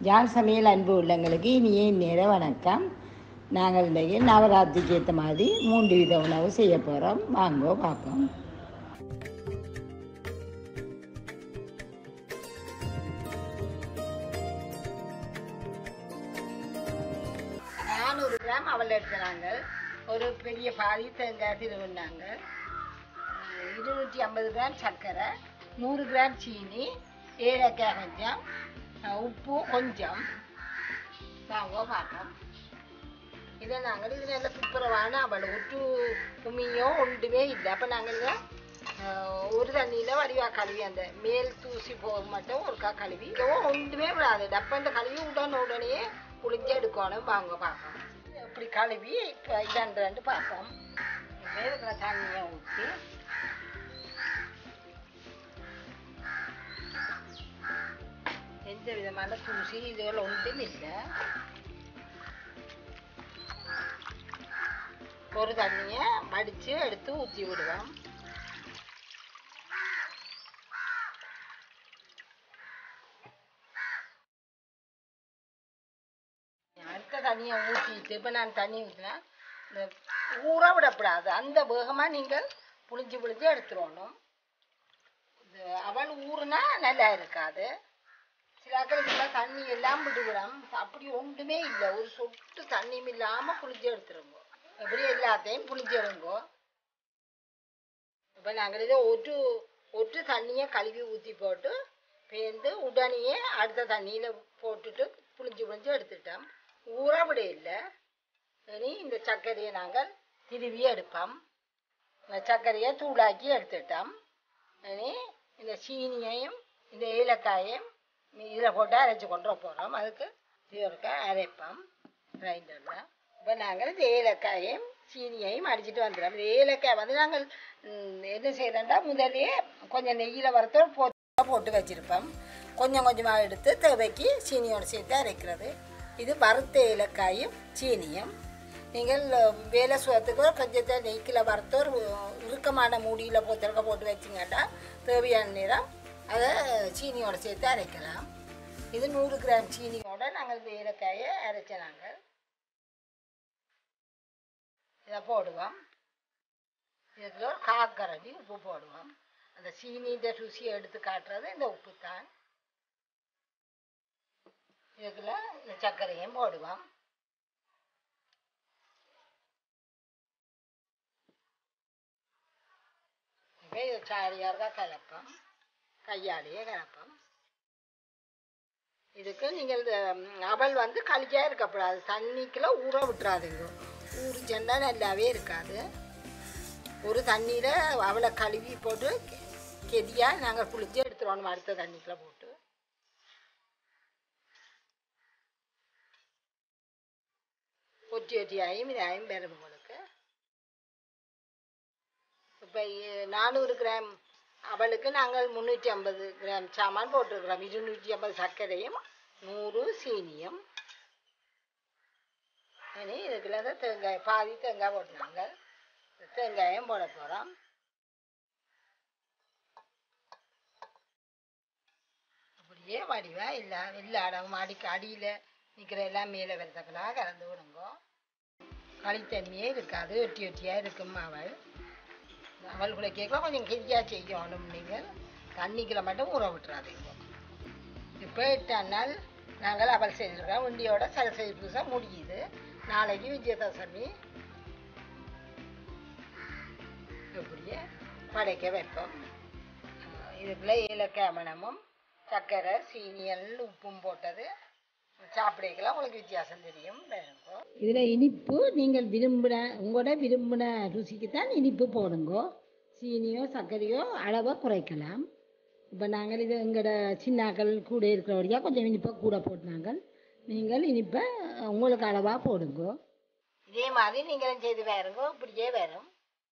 யாழ் சமையல் அன்பு உள்ளங்களுக்கு இனிய நேர வணக்கம் நாங்கள் இன்றைக்கு நவராத்திரிக்கு ஏற்ற மாதிரி மூன்று வித உணவு செய்ய போகிறோம் வாங்கோ பார்ப்போம் நானூறு கிராம் அவள் எடுத்துனாங்க ஒரு பெரிய பாதி தேங்காய் திருவினாங்க இருநூற்றி ஐம்பது கிராம் சர்க்கரை நூறு கிராம் சீனி ஏலக்காய் கொஞ்சம் அஹ் உப்பு கொஞ்சம் வாங்க பார்ப்போம் இதை நாங்கள் இது நல்ல துப்புரவான அவள் ஒட்டு கும்மியோ ஒன்றுமே இல்லை அப்போ நாங்கள் இதை அஹ், ஒரு தண்ணியில் வடிவா கழுவி அந்த மேல் தூசி போக மட்டும் ஒருக்கா கழுவி இதுவும் ஒன்றுமே விடாது டப்ப இந்த கழுவி உடனே உடனே குளிஞ்சு எடுக்கணும் வாங்க பார்ப்போம் இப்படி கழுவி இப்போ இதாண்டு ரெண்டு பார்ப்போம் இருக்கிற தண்ணியை ஊற்றி எந்த விதமான தூசி இதுகள் ஒன்றும் இல்லை ஒரு தண்ணியை வடித்து எடுத்து ஊற்றி விடுவோம் அடுத்த தண்ணியை ஊற்றிட்டு இப்போ நான் தண்ணி ஊற்றினேன் இந்த ஊற விடக்கூடாது அந்த வேகமாக நீங்கள் புளிஞ்சு புளிஞ்சு எடுத்துடணும் இது அவள் ஊறுனா நல்லா இருக்காது சிலாக்கள் இதெல்லாம் தண்ணி எல்லாம் விடுகிறோம் அப்படி ஒன்றுமே இல்லை ஒரு சொட்டு தண்ணியும் இல்லாமல் புளிஞ்சு எடுத்துருங்க எப்படி எல்லாத்தையும் புளிஞ்சு எடுங்கோ இப்போ நாங்கள் இதை ஒட்டு ஒட்டு தண்ணியை கழுவி ஊற்றி போட்டு பேர்ந்து உடனேயே அடுத்த தண்ணியில் போட்டுட்டு புளிஞ்சு புளிஞ்சு எடுத்துட்டோம் ஊற விட இல்லை இனி இந்த சர்க்கரையை நாங்கள் திருவி எடுப்போம் இந்த சர்க்கரையை தூளாக்கி எடுத்துட்டோம் இனி இந்த சீனியையும் இந்த ஏலக்காயையும் இதில் போட்டு அரைச்சி கொண்டு வர போகிறோம் அதுக்கு இதற்காக அரைப்போம் கிரைண்டரில் இப்போ நாங்கள் இந்த ஏலக்காயையும் சீனியையும் அடிச்சிட்டு வந்துடுறோம் இந்த ஏலக்காய் வந்து நாங்கள் ம், என்ன செய்கிறோம்னா முதலே கொஞ்சம் நெய்யில் வறுத்து போட்டு போட்டு வச்சுருப்போம் கொஞ்சம் கொஞ்சமாக எடுத்து தேவைக்கு சீனியோடு சேர்த்து அரைக்கிறது இது வறுத்த ஏலக்காயும் சீனியும் நீங்கள் வேலை சுவத்துக்கு கொஞ்சத்தை நெய்க்கில் வறுத்து ஒரு இறுக்கமான மூடியில் போத்திருக்க போட்டு வச்சிங்கன்னா தேவையான நேரம் அதை சீனியோட சேர்த்து அரைக்கலாம் இது நூறு கிராம் சீனியோட நாங்கள் இந்த ஏலக்காயை அரைச்ச நாங்கள் இதை போடுவோம் இதில் ஒரு காக்கரண்டி உப்பு போடுவோம் அந்த சீனின்ற ருசியை எடுத்து காட்டுறது இந்த உப்பு தான் இதுக்குள்ள இந்த சர்க்கரையும் போடுவோம் இப்போ இது சாரியாக கலப்போம் கையாலேயே கலப்போம் இதுக்கு நீங்கள் இந்த ம், அவல் வந்து களிக்கா இருக்கக்கூடாது தண்ணிக்குள்ள ஊற விட்டுறாதீங்க ஊறிச்செண்டா நல்லாவே இருக்காது ஒரு தண்ணியில் அவளை கழுவி போட்டு கெதியாக நாங்கள் புளிச்சு எடுத்துருவோம் அடுத்த தண்ணிக்குள்ள போட்டு ஒட்டி ஒட்டியாயும் இதாயும் வரும் உங்களுக்கு இப்போ நானூறு கிராம் அவளுக்கு நாங்கள் முந்நூற்றி ஐம்பது கிராம் சாமான் போட்டிருக்கிறோம் இருநூற்றி ஐம்பது சர்க்கரையும் நூறு சீனியும் இனி இதுக்குள்ள தான் தேங்காய் பாதி தேங்காய் போட்டுனாங்க தேங்காயும் போட போகிறோம் அப்படியே வடிவா இல்லை எல்லா இடமும் அடிக்க அடியில் நிற்கிற எல்லாம் மேலே வரத்தக்கலாக கலந்து விடுங்க களித்தன்மையே இருக்காது ஒட்டி ஒட்டியாக இருக்கும் அவள் அவள் கூட கேட்கலாம் கொஞ்சம் கெதியாக செய்யணும் நீங்கள் தண்ணிக்குள்ள மட்டும் ஊற விட்டுறாதீங்க இப்போ எட்டு நாள் நாங்கள் அவள் செஞ்சுருக்கோம் உண்டியோட சரஸ்வதி பூசை முடியுது நாளைக்கு விஜயதசமி இப்படியே படைக்க வைப்போம் இதுக்குள்ள ஏலக்காய் மணமும் சர்க்கரை சீனியல் உப்பும் போட்டது சாப்பிடைக்கெல்லாம் உங்களுக்கு வித்தியாசம் தெரியும் வேணுங்கோ இதில் இனிப்பு நீங்கள் விரும்பின உங்களோட விரும்பின ருசிக்கு தான் இனிப்பு போடுங்கோ சீனியோ சர்க்கரையோ அளவை குறைக்கலாம் இப்போ நாங்கள் இது எங்களோட சின்னாக்கள் கூட இருக்கிறபடியாக கொஞ்சம் இனிப்பை கூட போட்டுனாங்க நீங்கள் இனிப்பை உங்களுக்கு அளவாக போடுங்கோ இதே மாதிரி நீங்களும் செய்து வேறுங்கோ இப்படியே வரும்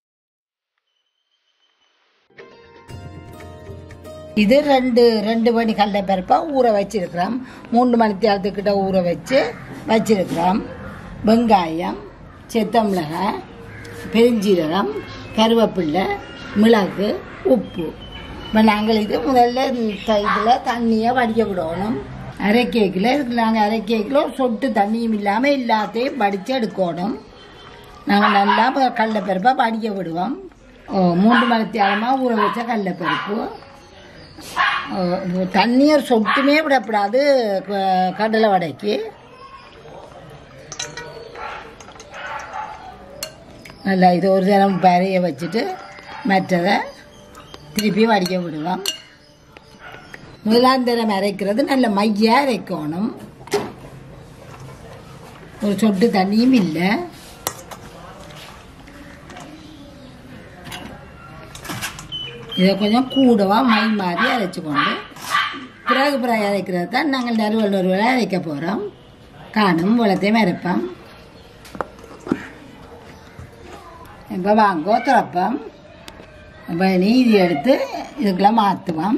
இது ரெண்டு ரெண்டு மணி கடலை பருப்பை ஊற வச்சிருக்கிறோம் மூணு மணி தேரத்துக்கிட்ட ஊற வச்சு வச்சிருக்கிறோம் வெங்காயம் செத்தமிளகாய் பெருஞ்சீரகம் கருவேப்பில்லை மிளகு உப்பு இப்போ நாங்கள் இது முதல்ல இதில் தண்ணியை வடிக்க விடணும் அரை கேக்கில் இதுக்கு நாங்கள் அரை கேக்கில் ஒரு சொட்டு தண்ணியும் இல்லாமல் எல்லாத்தையும் படித்து எடுக்கணும் நாங்கள் நல்லா இப்போ கடலைப்பருப்பாக படிக்க விடுவோம் ஓ, மூன்று மணித்தி அளமாக ஊற வச்ச கடலைப்பருப்பு ஓ, இது தண்ணி ஒரு சொட்டுமே விடக்கூடாது க- கடலை வடைக்கு நல்லா இது ஒரு தினம் பறைய வச்சுட்டு மற்றதை திருப்பி வடிக்க விடுவோம் முதலாம் தரம் அரைக்கிறது நல்ல மையாக அரைக்கணும் ஒரு சொட்டு தண்ணியும் இல்லை இதை கொஞ்சம் கூடவா மை மாதிரி அரைச்சிக்கொண்டு பிறகு பிறகு அரைக்கிறது தான் நாங்கள் நறுவல் நறுவலாக அரைக்க போகிறோம் காணும் வளத்தையும் அரைப்போம் இப்போ வாங்கோ திறப்போம் இப்போ நீதி எடுத்து இதுக்கெல்லாம் மாற்றுவோம்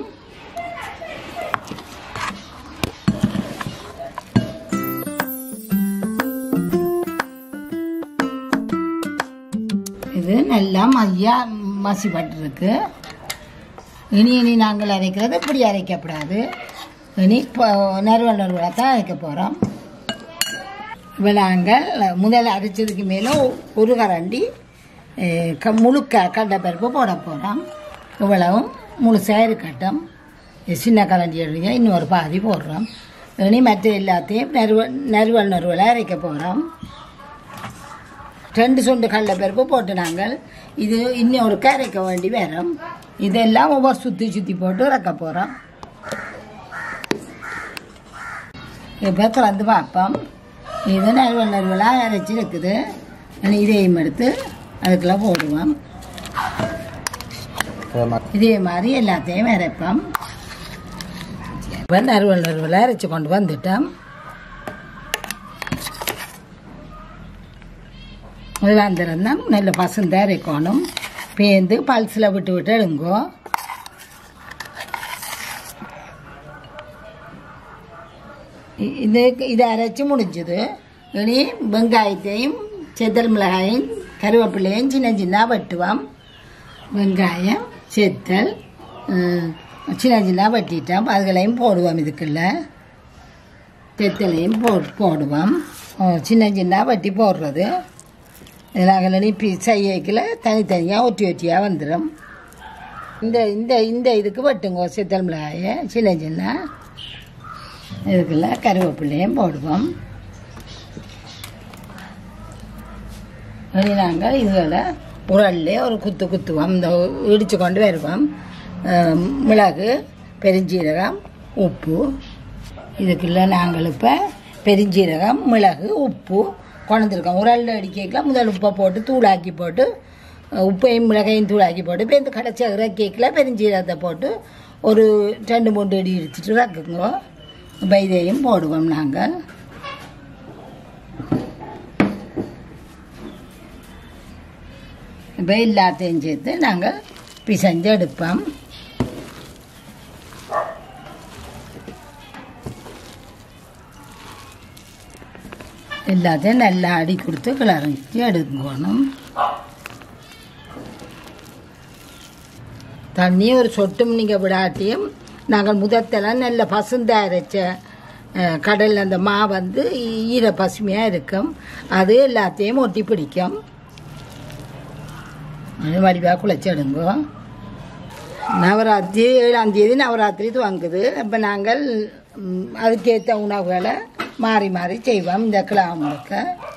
இது நல்லா மையா மசிப்பட்டிருக்கு இனி இனி நாங்கள் அரைக்கிறது இப்படி அரைக்கப்படாது இனி இப்போ நறுவல் நறுவலாக தான் அரைக்க போகிறோம் இப்போ நாங்கள் முதல்ல அரைச்சதுக்கு மேலே ஒரு கரண்டி அஹ், க முழுக்க கடலைப்பருப்பு போட போகிறோம் இவ்வளவும் முழுசாக இருக்கட்டும் இது சின்ன கரண்டி எடுங்க இன்னொரு பாதி போடுறோம் இனி மற்ற எல்லாத்தையும் நறுவல் நறுவல் நறுவலாக அரைக்க போகிறோம் ரெண்டு சொண்டு கடலைப்பருப்பு போட்டு நாங்கள் இது இன்னொரு கரைக்க வேண்டி வரும் இதெல்லாம் ஒவ்வொரு சுற்றி சுற்றி போட்டு இறக்க போகிறோம் இப்போ திறந்து பார்ப்போம் இது நறுவல் நறுவலாக அரைச்சி இருக்குது இனி இதையும் எடுத்து அதுக்குள்ளே போடுவோம் இதே மாதிரி எல்லாத்தையும் அரைப்போம் இப்போ நறுவல் நறுவலாக அரைச்சி கொண்டு வந்துட்டோம் அது வந்திருந்தா நல்ல பசுந்தாக இருக்கணும் பேந்து பல்ஸில் விட்டு விட்டு எடுங்கோ இ- இது இதை அரைச்சி முடிஞ்சுது இனி வெங்காயத்தையும் செத்தல் மிளகாயும் கருவேப்பிலையும் சின்ன சின்ன வெட்டுவோம் வெங்காயம் செத்தல் ம், சின்ன சின்ன வெட்டிட்டோம் அதுகளையும் போடுவோம் இதுக்குள்ள செத்தலையும் போ போடுவோம் ஓ, சின்ன சின்ன வெட்டி போடுறது நாங்கள் நீப்பி செய்யக்கில் தனித்தனியாக ஒட்டி ஒட்டியாக வந்துடும் இந்த இந்த இந்த இதுக்கு வெட்டுங்க சித்தல் மிளகாயை சின்ன சின்ன இதுக்குள்ள கருவேப்பிலையும் போடுவோம் இனி நாங்கள் இதுகளை உரல்ல ஒரு குத்து குத்துவோம் இந்த இடித்து கொண்டு வருவோம் அஹ், மிளகு பெருஞ்சீரகம் உப்பு இதுக்குள்ள நாங்கள் இப்போ பெருஞ்சீரகம் மிளகு உப்பு கொண்டுருக்கோம் உரல்ல அடிக்கலாம் முதல் உப்பை போட்டு தூளாக்கி போட்டு அஹ், உப்பையும் மிளகையும் தூளாக்கி போட்டு இப்போ இந்த கடைச்சி இறக்கிக்கல பெருஞ்சீரகத்தை போட்டு ஒரு ரெண்டு மூணு அடி இடிச்சிட்டு இறக்குங்க இப்போ இதையும் போடுவோம் நாங்கள் இப்போ எல்லாத்தையும் சேர்த்து நாங்கள் பிசைஞ்சு எடுப்போம் எல்லாத்தையும் நல்லா அடி கொடுத்து கிளறிச்சு எடுக்கணும் தண்ணி ஒரு சொட்டும் நீங்கள் விடாட்டியும் நாங்கள் முதத்தெல்லாம் நல்ல பசுந்த அரைச்ச அஹ், கடல்ல அந்த மா வந்து ஈர பசுமையாக இருக்கும் அது எல்லாத்தையும் ஒட்டி பிடிக்கும் அது வடிவாக குழைச்சிடுங்கோ நவராத்திரி ஏழாம் தேதி நவராத்திரி துவங்குது அப்போ நாங்கள் ம், அதுக்கேற்ற உணவுகளை மாறி மாறி செய்வோம் இந்த கிழமை முழுக்க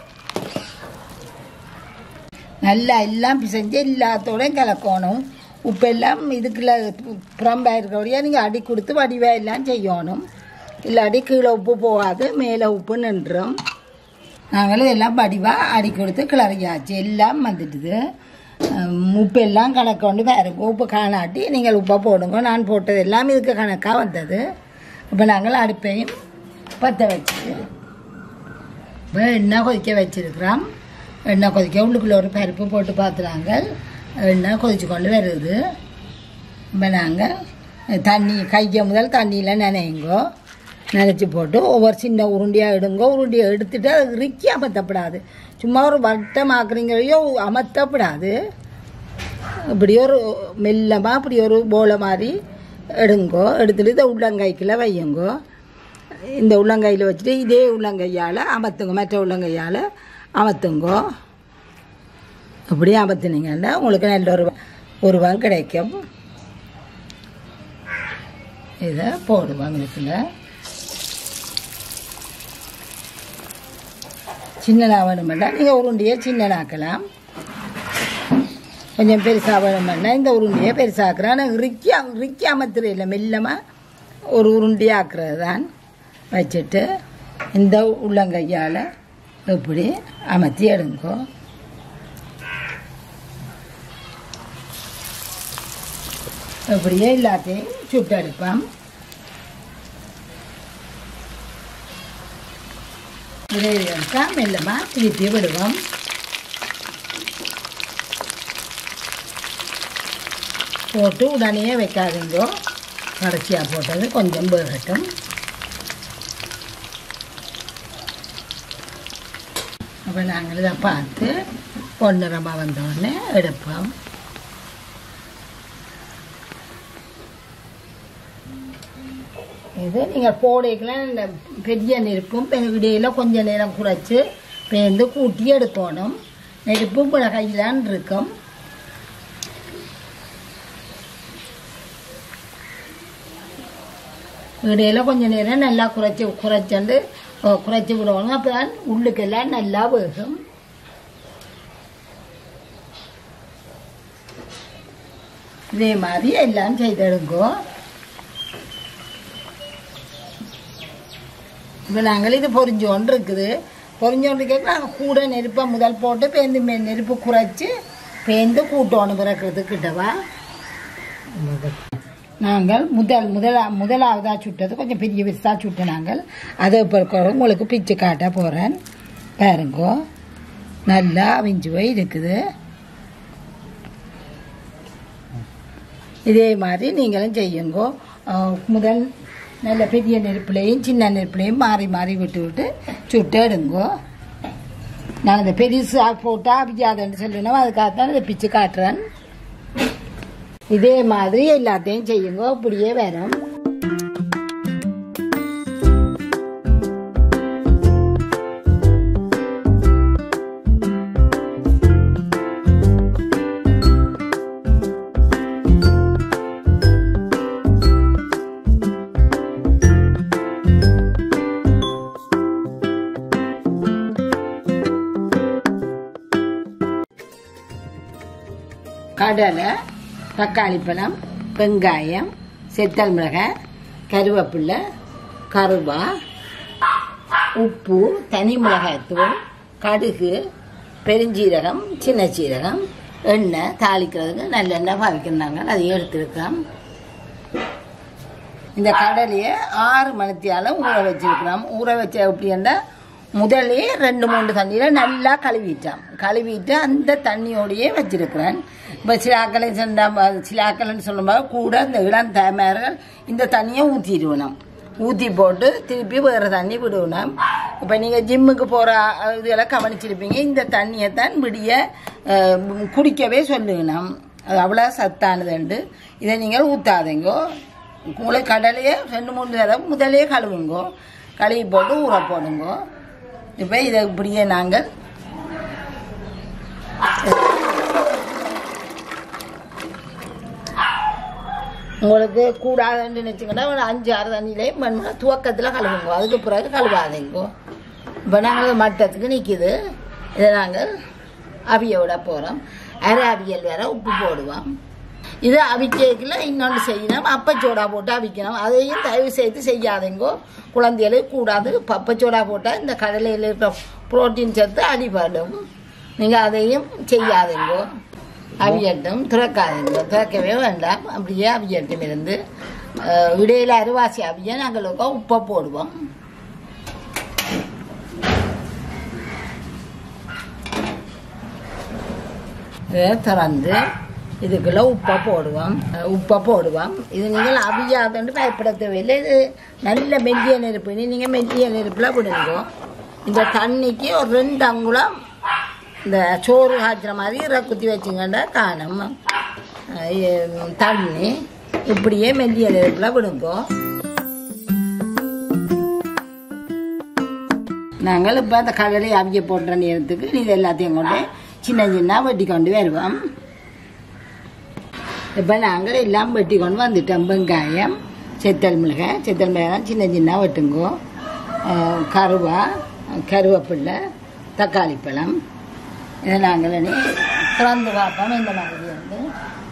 நல்லா எல்லாம் பிசைஞ்சு எல்லாத்தோடையும் கலக்கணும் உப்பெல்லாம் இதுக்குள்ள புறம்பா இருக்கிறபடியாக நீங்கள் அடி கொடுத்து வடிவா எல்லாம் செய்யணும் இல்லாட்டி கீழே உப்பு போகாது மேலே உப்பு நின்றும் நாங்களும் எல்லாம் வடிவாக அடி கொடுத்து கிளறியாச்சு எல்லாம் வந்துட்டுது ஹம், உப்பு எல்லாம் கணக்கு கொண்டு பாருங்க உப்பு காணாட்டி நீங்கள் உப்பை போடுங்க நான் போட்டது எல்லாம் இதுக்கு கணக்காக வந்தது இப்போ நாங்கள் அடுப்பையும் பற்ற வச்சு இப்போ எண்ணெய் கொதிக்க வச்சிருக்கிறோம் எண்ணெய் கொதிக்க உள்ளுக்குள்ள ஒரு பருப்பு போட்டு பார்த்துறாங்க எண்ணெய் கொதிச்சு கொண்டு வருது இப்போ நாங்கள் தண்ணி கையை முதல் தண்ணியில் நினைங்கோ நினச்சி போட்டு ஒவ்வொரு சின்ன உருண்டையாக எடுங்கோ உருண்டையை எடுத்துட்டு அது இறுக்கி அமர்த்தப்படாது சும்மா ஒரு வட்டம் ஆக்குறீங்களையோ அமர்த்தப்படாது இப்படி ஒரு மெல்லமாக இப்படி ஒரு போலை மாதிரி எடுங்கோ எடுத்துட்டு இதை உள்ளங்கைக்குள்ள வையுங்கோ இந்த உள்ளங்கையில் வச்சுட்டு இதே உள்ளங்கையால் அமர்த்துங்க மற்ற உள்ளங்கையால் அமர்த்துங்கோ இப்படி அமர்த்துனீங்கன்னா உங்களுக்கு நல்ல ஒரு உருவம் கிடைக்கும் இதை போடுவாங்க இதுல சின்னதாக வேணுமெண்டா நீங்கள் உருண்டையை சின்னனாக்கலாம் கொஞ்சம் பெருசாக வேணுமெண்டா இந்த உருண்டையை பெருசாக்குறேன் ஆனால் இறுக்கி இறுக்கி அமர்த்துறது இல்லை மெல்லமாக ஒரு உருண்டையாக்குறது தான் வச்சுட்டு இந்த உள்ளங்கையால் இப்படி அமர்த்தி எடுங்கோ இப்படியே எல்லாத்தையும் சுட்டெடுப்போம் இதை எடுத்தா மெல்லமாக திருப்பி விடுவோம் போட்டு உடனே வைக்காதீங்கோ கடைசியாக போட்டது கொஞ்சம் வேகட்டும் அப்போ நாங்கள் இதை பார்த்து பொன்னிறமாக வந்தோடனே எடுப்போம் இது நீங்கள் போடைக்கெல்லாம் இந்த பெரிய நெருப்பும் பெ- இடையில கொஞ்ச நேரம் குறைச்சி பேர்ந்து கூட்டி எடுக்கணும் நெருப்பும் கையிலான் இருக்கும் இடையில கொஞ்ச நேரம் நல்லா குறைச்சி குறைச்சண்டு அஹ், குறைச்சி விடணும் அப்போ தான் உள்ளுக்கெல்லாம் நல்லா வேகும் இதே மாதிரி எல்லாம் செய்தெடுங்கோ இப்போ நாங்கள் இது பொரிஞ்சோண்டு இருக்குது பொரிஞ்சோண்டு கேட்க நாங்கள் கூட நெருப்பை முதல் போட்டு பேந்து மே நெருப்பு குறைச்சி பேந்து கூட்டணும் பிறக்கிறதுக்கு கிட்டவா நாங்கள் முதல் முதலா முதலாவதாக சுட்டது கொஞ்சம் பெரிய பெருசாக சுட்ட நாங்கள் அதை இப்போ உங்களுக்கு பிச்சு காட்ட போகிறேன் பாருங்கோ நல்லா அவிஞ்சு போய் இருக்குது இதே மாதிரி நீங்களும் செய்யுங்கோ அஹ் முதல் நல்ல பெரிய நெருப்புலையும் சின்ன நெருப்புலையும் மாறி மாறி விட்டு விட்டு சுட்டு எடுங்கோ நான் இந்த பெருசா போட்டால் அபிஜாதன்னு சொல்லணும் அதுக்காக தான் இதை பிச்சு காட்டுறேன் இதே மாதிரி எல்லாத்தையும் செய்யுங்க அப்படியே வரும் கடலை தக்காளி பழம் வெங்காயம் செத்தல் மிளகாய் கருவேப்பிலை கருவா உப்பு தனி மிளகாய்த்தூள் கடுகு பெருஞ்சீரகம் சின்ன சீரகம் எண்ணெய் தாளிக்கிறதுக்கு நல்லெண்ணெய் பாவிக்கிறாங்க அதை எடுத்துருக்கோம் இந்த கடலையை ஆறு மணித்தியால ஊற வச்சிருக்கிறோம் ஊற வச்ச எப்படின்னா முதலே ரெண்டு மூணு தண்ணியில் நல்லா கழுவிட்டேன் கழுவிட்டு அந்த தண்ணியோடையே வச்சிருக்கிறேன் இப்போ சிலாக்களை சொன்னா சிலாக்கள்னு சொல்லும்போது கூட இந்த இளம் தாமர்கள் இந்த தண்ணியை ஊற்றிடுவேணும் ஊற்றி போட்டு திருப்பி வேறு தண்ணி விடுவேணும் இப்போ நீங்கள் ஜிம்முக்கு போகிற இதெல்லாம் கவனிச்சிருப்பீங்க இந்த தண்ணியை தான் விடிய அஹ், குடிக்கவே சொல்லுங்கணும் அது அவ்வளோ சத்தானதுண்டு இதை நீங்கள் ஊற்றாதீங்கோ உங்களுக்கு கடலையே ரெண்டு மூணு தடவை முதலே கழுவுங்கோ கழுவி போட்டு ஊற போடுங்கோ இப்போ இதை இப்படியே நாங்கள் உங்களுக்கு கூடாதுன்னு நினச்சிங்கன்னா ஒரு அஞ்சு ஆறு தண்ணியிலே மண்மனை துவக்கத்தில் கழுவுங்க அதுக்கு பிறகு கழுவாதீங்கோ இப்போ நாங்கள் மட்டத்துக்கு நிற்கிது இதை நாங்கள் அவிய விட போகிறோம் அரை அவியல் வேற உப்பு போடுவோம் இது அவிக்கல இன்னொன்று செய்யணும் அப்பச்சோடா போட்டு அவிக்கணும் அதையும் தயவு செய்து செய்யாதீங்கோ குழந்தைகளுக்கு கூடாது பப்பச்சோடா போட்டால் இந்த கடலையில் இருக்கிற புரோட்டீன் சத்து அடிபடும் நீங்கள் அதையும் செய்யாதீங்கோ அவியட்டும் திறக்காதீங்க திறக்கவே வேண்டாம் அப்படியே அவியட்டும் இருந்து அஹ், இடையில அரிவாசி அவிய நாங்கள் உப்பை போடுவோம் இதை திறந்து இதுக்குள்ள உப்பை போடுவோம் அஹ் உப்பை போடுவோம் இது நீங்கள் அவியாதன்னு பயப்பட தேவையில்லை இது நல்ல மெல்லிய நெருப்பு இனி நீங்கள் மெல்லிய நெருப்பில் விடுங்க இந்த தண்ணிக்கு ஒரு ரெண்டு அங்குலம் இந்த சோறு காய்ச்சுற மாதிரி இறை குத்தி வச்சுங்கண்டா காணும் அஹ் எ- தண்ணி இப்படியே மெல்லிய நெருப்பில் விடுங்க நாங்கள் இப்போ அந்த கடலை அவிய போடுற நேரத்துக்கு இது எல்லாத்தையும் கொண்டு சின்ன சின்ன வெட்டி கொண்டு வருவோம் இப்போ நாங்கள் எல்லாம் வெட்டி கொண்டு வந்துட்டோம் வெங்காயம் செத்தல் மிளகாய் செத்தல் மிளகாய் சின்ன சின்ன வெட்டுங்கோ அஹ் கருவா கருவேப்பில்லை தக்காளி பழம் இதை நாங்கள் இனி திறந்து பார்ப்போம் இந்த மாதிரி வந்து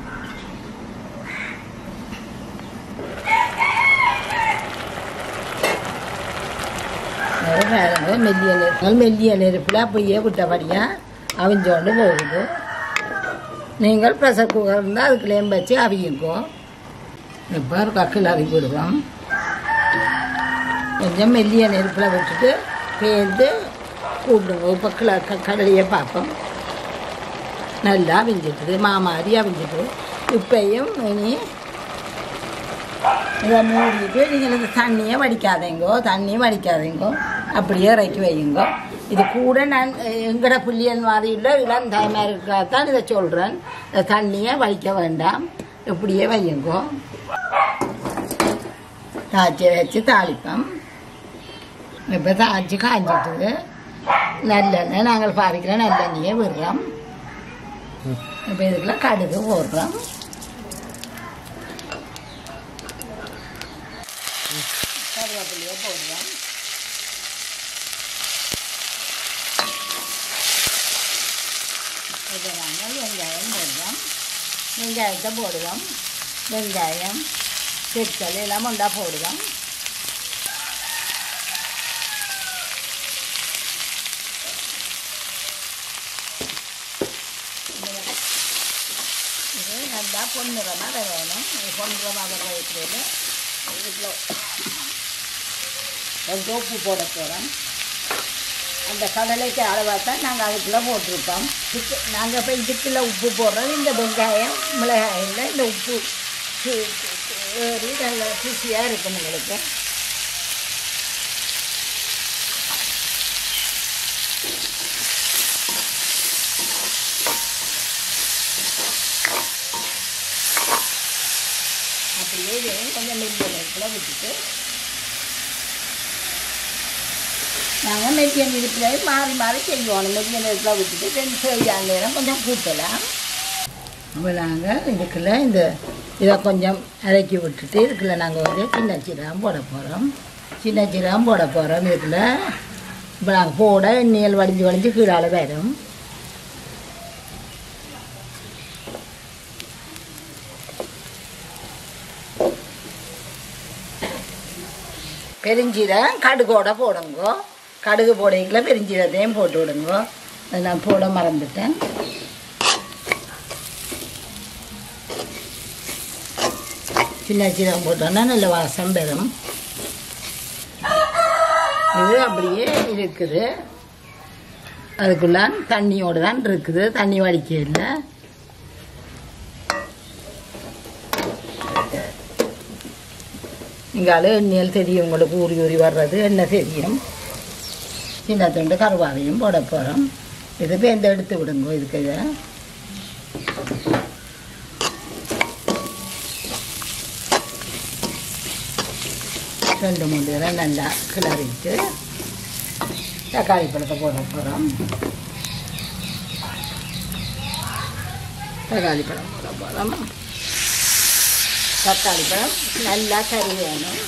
அது பாருங்க மெல்லிய நெருப்பு மெல்லிய நெருப்பில் அப்படியே விட்டபடியாக அவிஞ்சோண்டு போகுது நீங்கள் ப்ரெஷர் குக்கர் இருந்தால் அதுக்குள்ளேயும் வச்சு அவியுங்கோ இப்போ கக்கில் அவி விடுவோம் கொஞ்சம் மெல்லிய நெருப்பில் விட்டுட்டு பேர்ந்து கூப்பிடுங்க இப்போ கிள க- கடலையை பார்ப்போம் நல்லா அவிஞ்சிட்டுது மாமாரி அவிஞ்சிட்டு இப்பையும் இனி இதை மூடிட்டு நீங்கள் இந்த தண்ணியை வடிக்காதீங்கோ தண்ணி வடிக்காதீங்கோ அப்படியே இறக்கி வையுங்கோ இது கூட நான் அஹ், எங்கட புள்ளியல் மாதிரி இல்லை இளம் தாய்மார் தான் இதை சொல்கிறேன் இந்த தண்ணியை வடிக்க வேண்டாம் இப்படியே வையுங்கோ தாச்சி வச்சு தாளிப்போம் இப்போ தாச்சி காஞ்சிட்டுது நல்லெண்ணெய் நாங்கள் பாவிக்கிற நல்லெண்ணெயே விடுறோம் இப்போ இதுக்குள்ள கடுகு போடுறோம் கருவேப்பிலையை போடுறோம் இப்போ நாங்கள் வெங்காயம் போடுறோம் வெங்காயத்தை போடுவோம் வெங்காயம் செத்தல் எல்லாம் ஒன்றா போடுவோம் இது நல்லா பொன்னிறமாக வேணும் இது பொன்னிறமாக வைக்கிறது இதுக்குள்ள கொஞ்சம் உப்பு போட போகிறோம் அந்த கடலைக்கு அளவாக தான் நாங்கள் அதுக்குள்ளே போட்டிருப்போம் இதுக்கு நாங்கள் இப்போ இதுக்குள்ள உப்பு போடுறோம் இந்த வெங்காயம் மிளகாயில் இந்த உப்பு சு- ஏறி நல்ல ருசியாக இருக்கும் உங்களுக்கு அப்படியே இதையும் கொஞ்சம் மெல்லிய நெருப்பில் விட்டுட்டு நாங்கள் மெல்லிய நெருப்பில் மாறி மாறி செய்வோம் மெல்லிய நெருப்பில் விட்டுட்டு ரெண்டு சரியான நேரம் கொஞ்சம் கூட்டலாம் இப்போ நாங்கள் இதுக்குள்ள இந்த இதை கொஞ்சம் இறக்கி விட்டுட்டு இதுக்குள்ள நாங்கள் வந்து சின்ன சீரகம் போட போகிறோம் சின்ன சீரகம் போட போகிறோம் இதுக்குள்ள இப்போ நாங்கள் போட எண்ணெயில் வடிஞ்சு வடிஞ்சு கீழால் வரும் பெருஞ்சீரகம் கடுகோட போடுங்கோ கடுகு போடைக்குள்ள பெருஞ்சீரகத்தையும் போட்டு விடுங்கோ அதை நான் போட மறந்துட்டேன் சின்ன சீரகம் போட்டோன்னா நல்ல வாசம் பெறும் இது அப்படியே இருக்குது அதுக்குள்ள தண்ணியோடு தான் இருக்குது தண்ணி வடிக்க இல்லை இங்கால எண்ணெயில் தெரியும் உங்களுக்கு ஊறி ஊறி வர்றது எண்ணெய் தெரியும் சின்ன துண்டு கருவாவையும் போட போகிறோம் இது பேந்து எடுத்து விடுங்க இதுக்கு இதை ரெண்டு மூணு தடவை நல்லா கிளறிட்டு தக்காளி பழத்தை போட போகிறோம் தக்காளி பழம் போட போகிறோம் தக்காளி பழம் நல்லா கறி வேணும்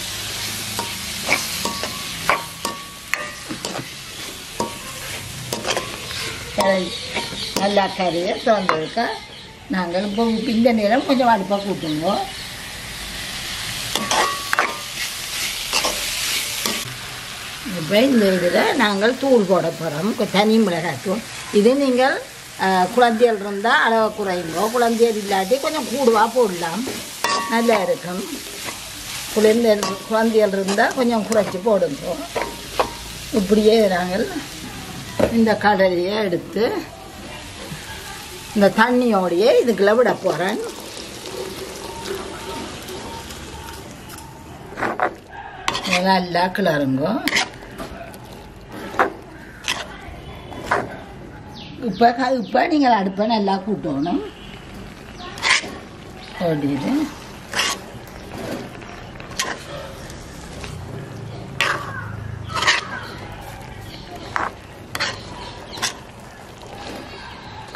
கறி நல்லா கறியை திறந்ததுக்க நாங்கள் இப்போ இந்த நேரம் கொஞ்சம் அடுப்பாக கூட்டுங்க இப்போ இந்த இதில் நாங்கள் தூள் போட போகிறோம் தனி மிளகாய் தூள் இது நீங்கள் அஹ், குழந்தைகள் இருந்தால் அளவை குறையுங்கோ குழந்தைகள் இல்லாட்டி கொஞ்சம் கூடுவா போடலாம் நல்லா இருக்கும் குழந்தை குழந்தைகள் இருந்தால் கொஞ்சம் குறைச்சி போடுங்க இப்படியே நாங்கள் இந்த கடலையை எடுத்து இந்த தண்ணியோடையே இதுக்குள்ள விட போகிறேன் நல்லா கிளறுங்கோ இப்போ இப்போ நீங்கள் அடுப்பை நல்லா கூட்டணும் ஓடிடு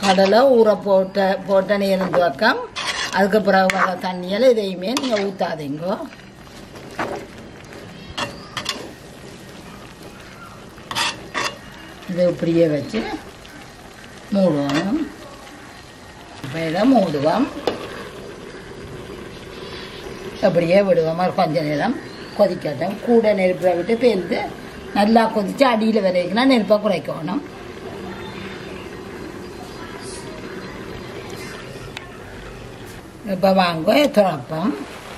கடலை ஊற போட்ட போட்ட நேரம் துவக்கம் அதுக்கு பிறகு வர தண்ணியில் இதையுமே நீங்கள் ஊற்றாதீங்கோ இதை இப்படியே வச்சு மூடுவோம் இப்போ இதை மூடுவோம் அப்படியே விடுவோம் ஒரு கொஞ்ச நேரம் கொதிக்கட்டும் கூட நெருப்பில் விட்டு பேர்ந்து நல்லா கொதித்து அடியில் வரைக்கும்னா நெருப்பை குறைக்கணும் இப்போ வாங்க திறப்போம்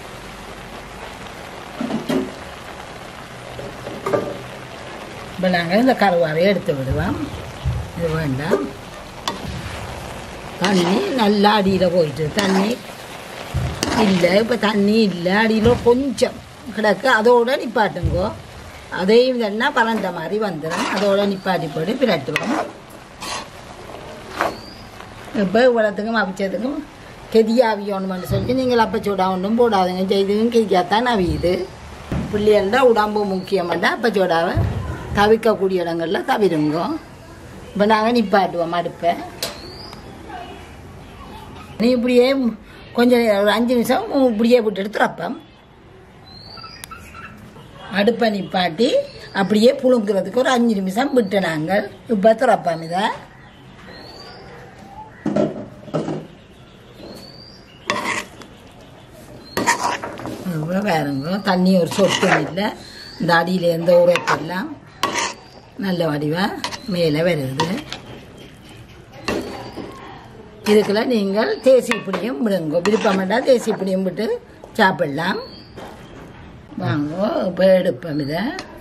இப்போ நாங்கள் இந்த கருவாவையை எடுத்து விடுவோம் இது வேண்டாம் தண்ணி நல்லா அடியில் போயிட்டு தண்ணி இல்லை இப்போ தண்ணி இல்லை அடியில் கொஞ்சம் கிடக்கு அதோட நிப்பாட்டுங்கோ அதையும் தண்ணா பறந்த மாதிரி வந்துடும் அதோட நிப்பாட்டி போட்டு பிரட்டுவோம் இப்போ இவ்வளோத்துக்கும் அவிச்சதுக்கும் கெதியா அவியணும்னு சொல்லி நீங்கள் அப்போ சூடா ஒன்றும் போடாதுங்க செய்துக்கும் கெதியாத்தான் அவியுது பிள்ளைகள்டா உடம்பு முக்கியமாட்டா அப்போ சூடாவை தவிக்கக்கூடிய இடங்கள்ல தவிருங்க இப்போ நாங்கள் நிப்பாட்டுவோம் அடுப்பை நீ இப்படியே கொஞ்சம் நேரம், ஒரு அஞ்சு நிமிஷம் இப்படியே விட்டுட்டு திறப்போம் அடுப்பை நிப்பாட்டி அப்படியே புழுங்குறதுக்கு ஒரு அஞ்சு நிமிஷம் விட்டு நாங்கள் இப்போ திறப்போம் இதை இவ்வளோ வேறுங்க தண்ணி ஒரு சொட்டு இல்லை இந்த அடியில் எந்த உரைப்பெல்லாம் நல்ல வடிவாக மேலே வருது இதுக்குள்ள நீங்கள் தேசி பிடியும் விடுங்க விருப்பம் வேண்டாம் தேசி பிடியும் விட்டு சாப்பிடலாம் வாங்க இப்போ எடுப்போம் இதை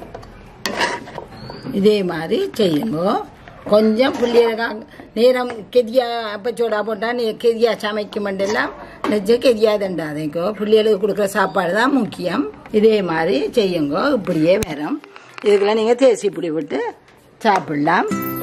இதே மாதிரி செய்யுங்க கொஞ்சம் பிள்ளைகளுக்கு நேரம் கெதியா அப்பச்சோடா போட்டால் நீ கெதியா சமைக்க மாட்டெல்லாம் நிச்சயம் கெதியா தண்டாதீங்கோ பிள்ளைகளுக்கு கொடுக்குற சாப்பாடு தான் முக்கியம் இதே மாதிரி செய்யுங்க இப்படியே வரும் இதுக்குள்ள நீங்கள் தேசி பிடி விட்டு சாப்பிடலாம்